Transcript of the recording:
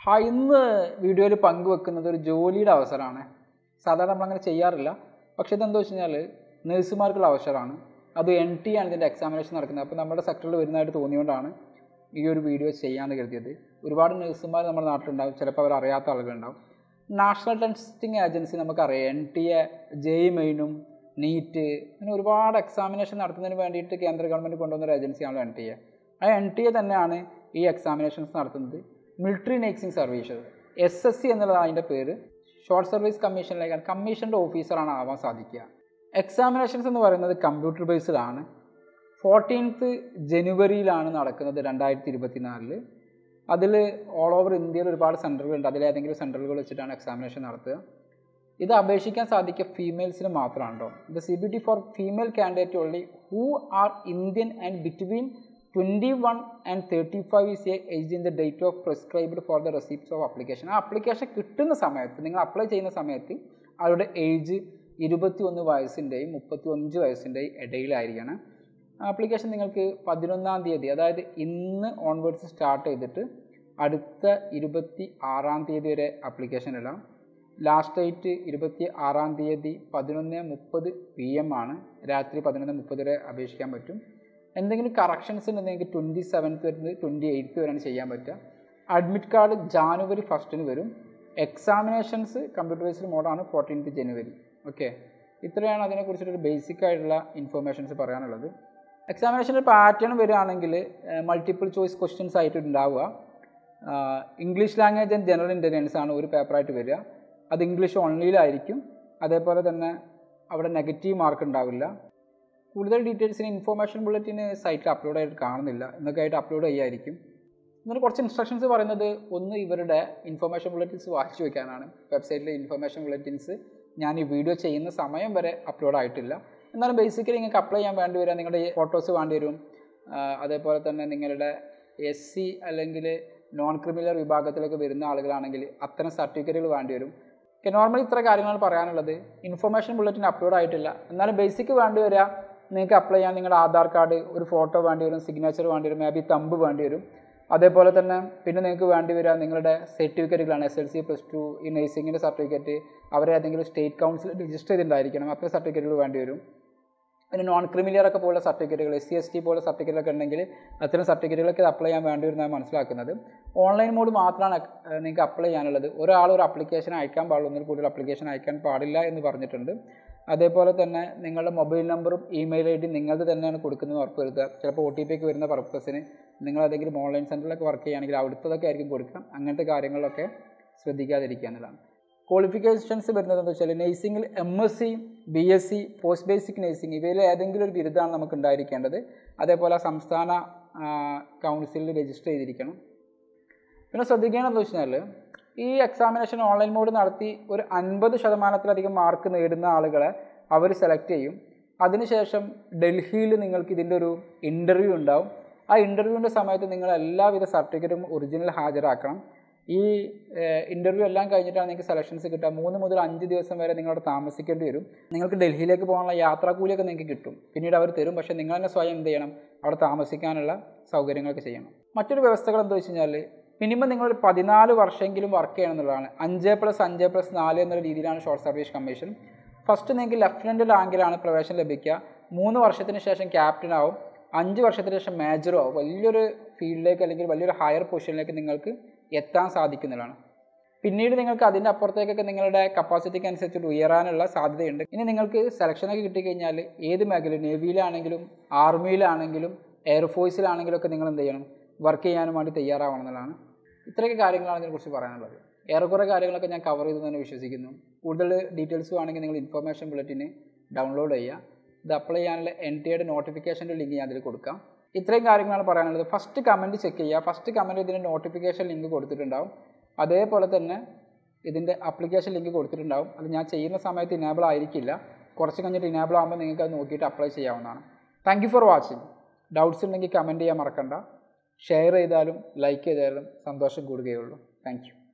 ഹാ ഇന്ന് വീഡിയോയിൽ പങ്കുവെക്കുന്നത് ഒരു ജോലിയുടെ അവസരമാണ് സാധാരണ നമ്മളങ്ങനെ ചെയ്യാറില്ല പക്ഷേ ഇതെന്താ വെച്ച് കഴിഞ്ഞാൽ നഴ്സുമാർക്കുള്ള അവസരമാണ് അത് എൻ ടി ആണ് ഇതിൻ്റെ എക്സാമിനേഷൻ നടക്കുന്നത് അപ്പോൾ നമ്മുടെ സെക്ടറിൽ വരുന്നതായിട്ട് തോന്നിയുകൊണ്ടാണ് ഈ ഒരു വീഡിയോ ചെയ്യാമെന്ന് കരുതിയത് ഒരുപാട് നഴ്സുമാർ നമ്മുടെ നാട്ടിലുണ്ടാവും ചിലപ്പോൾ അവർ അറിയാത്ത ആളുകളുണ്ടാവും നാഷണൽ ടെസ്റ്റിംഗ് ഏജൻസി നമുക്കറിയാം എൻ ടി എ ജെ മെയിനും നീറ്റ് അങ്ങനെ ഒരുപാട് എക്സാമിനേഷൻ നടത്തുന്നതിന് വേണ്ടിയിട്ട് കേന്ദ്ര ഗവൺമെൻറ് കൊണ്ടുവന്ന ഒരു ഏജൻസിയാണ് എൻ ടി എ ആ എൻ ടി എ തന്നെയാണ് ഈ എക്സാമിനേഷൻസ് നടത്തുന്നത് military nursing services S S C എന്നുള്ളതാണ് അതിൻ്റെ പേര് ഷോർട്ട് സർവീസ് കമ്മീഷനിലേക്കാണ് കമ്മീഷൻ്റെ ഓഫീസറാണ് ആവാൻ സാധിക്കുക എക്സാമിനേഷൻസ് എന്ന് പറയുന്നത് കമ്പ്യൂട്ടർ ബേസ്ഡ് ആണ് ഫോർട്ടീൻത്ത് ജനുവരിയിലാണ് നടക്കുന്നത് രണ്ടായിരത്തി ഇരുപത്തി നാലില് അതിൽ ഓൾ ഓവർ ഇന്ത്യയിൽ ഒരുപാട് സെൻറ്ററുകളുണ്ട് അതിലേതെങ്കിലും സെൻറ്ററുകൾ വെച്ചിട്ടാണ് എക്സാമിനേഷൻ നടത്തുക ഇത് അപേക്ഷിക്കാൻ സാധിക്കുക ഫീമെയിൽസിന് മാത്രമാണ് കേട്ടോ the C B T for female candidate only who are Indian and between twenty one and thirty five is a age in the date of prescribed for the receipts of application ആ application കിട്ടുന്ന സമയത്ത് നിങ്ങൾ apply ചെയ്യുന്ന സമയത്ത് അവരുടെ age ഇരുപത്തി ഒന്ന് വയസ്സിൻ്റെയും മുപ്പത്തി അഞ്ച് വയസ്സിൻ്റെയും ഇടയിലായിരിക്കണം ആപ്ലിക്കേഷൻ നിങ്ങൾക്ക് പതിനൊന്നാം തീയതി അതായത് ഇന്ന് ഓൺവേർഡ്സ് സ്റ്റാർട്ട് ചെയ്തിട്ട് അടുത്ത ഇരുപത്തി ആറാം തീയതി വരെ ആപ്ലിക്കേഷൻ ഇടാം ലാസ്റ്റ് ഡേറ്റ് ഇരുപത്തി ആറാം തീയതി പതിനൊന്ന് മുപ്പത് പി എം ആണ് രാത്രി പതിനൊന്ന് മുപ്പത് വരെ അപേക്ഷിക്കാൻ പറ്റും എന്തെങ്കിലും കറക്ഷൻസ് ഉണ്ടെങ്കിൽ നിങ്ങൾക്ക് ട്വൻറ്റി സെവൻത്ത് വരുന്നത് ട്വൻറ്റി എയ്ത്ത് വരെയാണ് ചെയ്യാൻ പറ്റുക അഡ്മിറ്റ് കാർഡ് ജാനുവരി ഫസ്റ്റിന് വരും എക്സാമിനേഷൻസ് കമ്പ്യൂട്ടർ ബേസ്ഡ് മോഡാണ് ഫോർട്ടീൻത്ത് ജനുവരി ഓക്കെ ഇത്രയാണ് അതിനെക്കുറിച്ചിട്ടൊരു ബേസിക് ആയിട്ടുള്ള ഇൻഫർമേഷൻസ് പറയാനുള്ളത് എക്സാമിനേഷൻ്റെ പാറ്റേൺ വരികയാണെങ്കിൽ മൾട്ടിപ്പിൾ ചോയ്സ് ക്വസ്റ്റ്യൻസ് ആയിട്ട് ഉണ്ടാവുക English language and general intelligence ആണ് ഒരു പേപ്പറായിട്ട് വരിക അത് ഇംഗ്ലീഷ് ഓൺലിയിലായിരിക്കും അതേപോലെ തന്നെ അവിടെ നെഗറ്റീവ് മാർക്ക് ഉണ്ടാവില്ല കൂടുതൽ ഡീറ്റെയിൽസിന് ഇൻഫോർമേഷൻ ബുള്ളറ്റിന് സൈറ്റിൽ അപ്ലോഡ് ആയിട്ട് കാണുന്നില്ല എന്നൊക്കെ ആയിട്ട് അപ്ലോഡ് ചെയ്യായിരിക്കും എന്നിട്ട് കുറച്ച് ഇൻസ്ട്രക്ഷൻസ് പറയുന്നത് ഒന്ന് ഇവരുടെ ഇൻഫർമേഷൻ ബുള്ളറ്റിൻസ് വായിച്ചു വയ്ക്കാനാണ് വെബ്സൈറ്റിലെ ഇൻഫർമേഷൻ ബുള്ളറ്റിൻസ് ഞാൻ ഈ വീഡിയോ ചെയ്യുന്ന സമയം വരെ അപ്ലോഡ് ആയിട്ടില്ല എന്നാലും ബേസിക്കലി നിങ്ങൾക്ക് അപ്ലൈ ചെയ്യാൻ വേണ്ടി വരിക നിങ്ങളുടെ ഫോട്ടോസ് വേണ്ടി വരും അതേപോലെ തന്നെ നിങ്ങളുടെ എസ് സി അല്ലെങ്കിൽ നോൺ ക്രിമിനൽ വിഭാഗത്തിലൊക്കെ വരുന്ന ആളുകളാണെങ്കിൽ അത്തരം സർട്ടിഫിക്കറ്റുകൾ വേണ്ടി വരും ഓക്കെ നോർമലി ഇത്ര കാര്യങ്ങളാണ് പറയാനുള്ളത് ഇൻഫർമേഷൻ ബുള്ളറ്റിൻ അപ്ലോഡ് ആയിട്ടില്ല എന്നാലും ബേസിക് വേണ്ടി വരിക നിങ്ങൾക്ക് അപ്ലൈ ചെയ്യാൻ നിങ്ങളുടെ ആധാർ കാർഡ് ഒരു ഫോട്ടോ വേണ്ടി വരും സിഗ്നേച്ചർ വേണ്ടി വരും മേ ബി തമ്പ് വേണ്ടി വരും അതേപോലെ തന്നെ പിന്നെ നിങ്ങൾക്ക് വേണ്ടി വരിക നിങ്ങളുടെ സർട്ടിഫിക്കറ്റുകളാണ് S L C plus two ഈ നഴ്സിങ്ങിൻ്റെ സർട്ടിഫിക്കറ്റ് അവരെ ഏതെങ്കിലും സ്റ്റേറ്റ് കൗൺസിൽ രജിസ്റ്റർ ചെയ്തിട്ടുണ്ടായിരിക്കണം അത്തരം സർട്ടിഫിക്കറ്റുകൾ വേണ്ടി വരും പിന്നെ നോൺ ക്രിമിലിയറൊക്കെ പോലുള്ള സർട്ടിഫിക്കറ്റുകൾ എസ് സി എസ് ടി പോലുള്ള സർട്ടിഫിക്കറ്റൊക്കെ ഉണ്ടെങ്കിൽ അത്തരം സർട്ടിഫിക്കറ്റുകളൊക്കെ അപ്ലൈ ചെയ്യാൻ വേണ്ടി വരുന്നതാണ് മനസ്സിലാക്കുന്നത് ഓൺലൈൻ മോഡ് മാത്രമാണ് നിങ്ങൾക്ക് അപ്ലൈ ചെയ്യാനുള്ളത് ഒരാൾ ഒരു അപ്ലിക്കേഷൻ അയക്കാൻ പാടുള്ളൂ ഒന്നിൽ കൂടുതൽ അപ്ലിക്കേഷൻ അയക്കാൻ പാടില്ല എന്ന് പറഞ്ഞിട്ടുണ്ട് അതേപോലെ തന്നെ നിങ്ങളുടെ മൊബൈൽ നമ്പറും ഇമെയിൽ ഐ ഡി നിങ്ങളത് തന്നെയാണ് കൊടുക്കുന്നത് ഉറപ്പ് വരുത്തുക ചിലപ്പോൾ ഒ ടി പി ഒക്കെ വരുന്ന പർപ്പസിന് നിങ്ങൾ ഏതെങ്കിലും ഓൺലൈൻ സെൻറ്ററിലൊക്കെ വർക്ക് ചെയ്യുകയാണെങ്കിൽ അവിടുത്തതൊക്കെ ആയിരിക്കും കൊടുക്കുക അങ്ങനത്തെ കാര്യങ്ങളിലൊക്കെ ശ്രദ്ധിക്കാതിരിക്കുക എന്നുള്ളതാണ് ക്വാളിഫിക്കേഷൻസ് വരുന്നത് എന്താ വെച്ചാൽ നഴ്സിംഗിൽ M S C B S C post basic nursing ഇവയിൽ ഏതെങ്കിലും ഒരു ബിരുദമാണ് നമുക്ക് ഉണ്ടായിരിക്കേണ്ടത് അതേപോലെ സംസ്ഥാന കൗൺസിലിൽ രജിസ്റ്റർ ചെയ്തിരിക്കണം പിന്നെ ശ്രദ്ധിക്കേണ്ടതെന്ന് വെച്ച് കഴിഞ്ഞാൽ ഈ എക്സാമിനേഷൻ ഓൺലൈൻ മോഡ് നടത്തി ഒരു അൻപത് ശതമാനത്തിലധികം മാർക്ക് നേടുന്ന ആളുകളെ അവർ സെലക്ട് ചെയ്യും അതിനുശേഷം ഡൽഹിയിൽ നിങ്ങൾക്ക് ഇതിൻ്റെ ഒരു ഇൻ്റർവ്യൂ ഉണ്ടാവും ആ ഇൻ്റർവ്യൂവിൻ്റെ സമയത്ത് നിങ്ങൾ എല്ലാവിധ സർട്ടിഫിക്കറ്റും ഒറിജിനൽ ഹാജരാക്കണം ഈ ഇൻ്റർവ്യൂ എല്ലാം കഴിഞ്ഞിട്ടാണ് നിങ്ങൾക്ക് സെലക്ഷൻസ് കിട്ടുക മൂന്ന് മുതൽ അഞ്ച് ദിവസം വരെ നിങ്ങളവിടെ താമസിക്കേണ്ടി വരും നിങ്ങൾക്ക് ഡൽഹിയിലേക്ക് പോകാനുള്ള യാത്രാക്കൂലിയൊക്കെ നിങ്ങൾക്ക് കിട്ടും പിന്നീട് അവർ തരും പക്ഷേ നിങ്ങൾ തന്നെ സ്വയം എന്ത് ചെയ്യണം അവിടെ താമസിക്കാനുള്ള സൗകര്യങ്ങളൊക്കെ ചെയ്യണം മറ്റൊരു വ്യവസ്ഥകൾ എന്താ വെച്ച് കഴിഞ്ഞാൽ മിനിമം നിങ്ങളൊരു പതിനാല് വർഷമെങ്കിലും വർക്ക് ചെയ്യണം എന്നുള്ളതാണ് അഞ്ച് പ്ലസ് അഞ്ച് പ്ലസ് നാല് എന്നുള്ള രീതിയിലാണ് ഷോർട്ട് സർവീസ് കമ്മീഷൻ ഫസ്റ്റ് നിങ്ങൾക്ക് ലെഫ്റ്റനൻ്റ് റാങ്കിലാണ് പ്രവേശനം ലഭിക്കുക മൂന്ന് വർഷത്തിന് ശേഷം ക്യാപ്റ്റൻ ആവും അഞ്ച് വർഷത്തിന് ശേഷം മേജറോ ആവും വലിയൊരു ഫീൽഡിലേക്ക് അല്ലെങ്കിൽ വലിയൊരു ഹയർ പൊസിഷനിലേക്ക് നിങ്ങൾക്ക് എത്താൻ സാധിക്കുന്നതാണ് പിന്നീട് നിങ്ങൾക്ക് അതിൻ്റെ അപ്പുറത്തേക്കൊക്കെ നിങ്ങളുടെ കപ്പാസിറ്റിക്ക് അനുസരിച്ചിട്ട് ഉയരാനുള്ള സാധ്യതയുണ്ട് ഇനി നിങ്ങൾക്ക് സെലക്ഷനൊക്കെ കിട്ടിക്കഴിഞ്ഞാൽ ഏത് മേഖല നേവിയിലാണെങ്കിലും ആർമിയിലാണെങ്കിലും എയർഫോഴ്സിലാണെങ്കിലും ഒക്കെ നിങ്ങൾ എന്ത് ചെയ്യണം വർക്ക് ചെയ്യാനും വേണ്ടി തയ്യാറാവണം എന്നുള്ളതാണ് ഇത്രയൊക്കെ കാര്യങ്ങളാണ് ഇതിനെക്കുറിച്ച് പറയാനുള്ളത് ഏറെക്കുറെ കാര്യങ്ങളൊക്കെ ഞാൻ കവർ ചെയ്തു തന്നെ വിശ്വസിക്കുന്നു കൂടുതൽ ഡീറ്റെയിൽസ് വേണമെങ്കിൽ നിങ്ങൾ ഇൻഫർമേഷൻ ബുള്ളറ്റിന് ഡൗൺലോഡ് ചെയ്യുക ഇത് അപ്ലൈ ചെയ്യാനുള്ള എൻ ടി എയുടെ നോട്ടിഫിക്കേഷൻ്റെ ലിങ്ക് ഞാൻ അതിൽ കൊടുക്കാം ഇത്രയും കാര്യങ്ങളാണ് പറയാനുള്ളത് ഫസ്റ്റ് കമൻറ്റ് ചെക്ക് ചെയ്യുക ഫസ്റ്റ് കമൻറ്റ് ഇതിൻ്റെ നോട്ടിഫിക്കേഷൻ ലിങ്ക് കൊടുത്തിട്ടുണ്ടാവും അതേപോലെ തന്നെ ഇതിൻ്റെ അപ്ലിക്കേഷൻ ലിങ്ക് കൊടുത്തിട്ടുണ്ടാവും അത് ഞാൻ ചെയ്യുന്ന സമയത്ത് ഇനേബിൾ ആയിരിക്കില്ല കുറച്ച് കഴിഞ്ഞിട്ട് ഇനേബിൾ ആകുമ്പോൾ നിങ്ങൾക്ക് അത് നോക്കിയിട്ട് അപ്ലൈ ചെയ്യാവുന്നതാണ് thank you for watching doubts ഉണ്ടെങ്കിൽ കമൻറ്റ് ചെയ്യാൻ മറക്കണ്ട ഷെയർ ചെയ്താലും ലൈക്ക് ചെയ്താലും സന്തോഷം കൂടുകയുള്ളൂ താങ്ക് യു